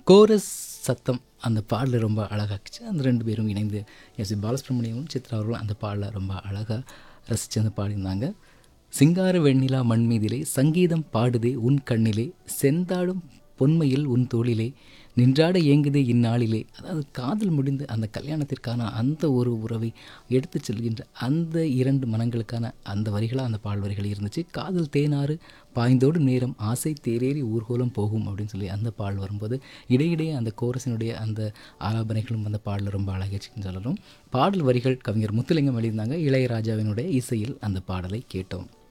chorus சத்தம் அந்த பாடல் ரொம்ப அழகாக்குச்சு அந்த ரெண்டு பேரும் இணைந்து எஸ் பாலசுப்ரமணியமும் சித்ரா அவர்களும் அந்த பாடலை ரொம்ப அழகாக ரசித்து அந்த பாடியிருந்தாங்க சிங்கார வெண்ணிலா மண் மீதிலே சங்கீதம் பாடுதே உன் கண்ணிலே செந்தாடும் பொன்மையில் உன் தோளிலே நின்றாட ஏங்குதே இந்நாளிலே அதாவது காதல் முடிந்து அந்த கல்யாணத்திற்கான அந்த ஒரு உறவை எடுத்து செல்கின்ற அந்த இரண்டு மனங்களுக்கான அந்த வரிகளாக அந்த பாடல் வரிகள் இருந்துச்சு காதல் தேனாறு பாய்ந்தோடு நேரம் ஆசை தேரேறி ஊர்கோலம் போகும் அப்படின்னு சொல்லி அந்த பாடல் வரும்போது இடையிடையே அந்த கோரசினுடைய அந்த ஆலாபனைகளும் அந்த பாடல் ரொம்ப அழகாச்சுன்னு சொல்லணும் பாடல் வரிகள் கவிஞர் முத்துலிங்கம் எழுதியிருந்தாங்க இளையராஜாவினுடைய இசையில் அந்த பாடலை கேட்டோம்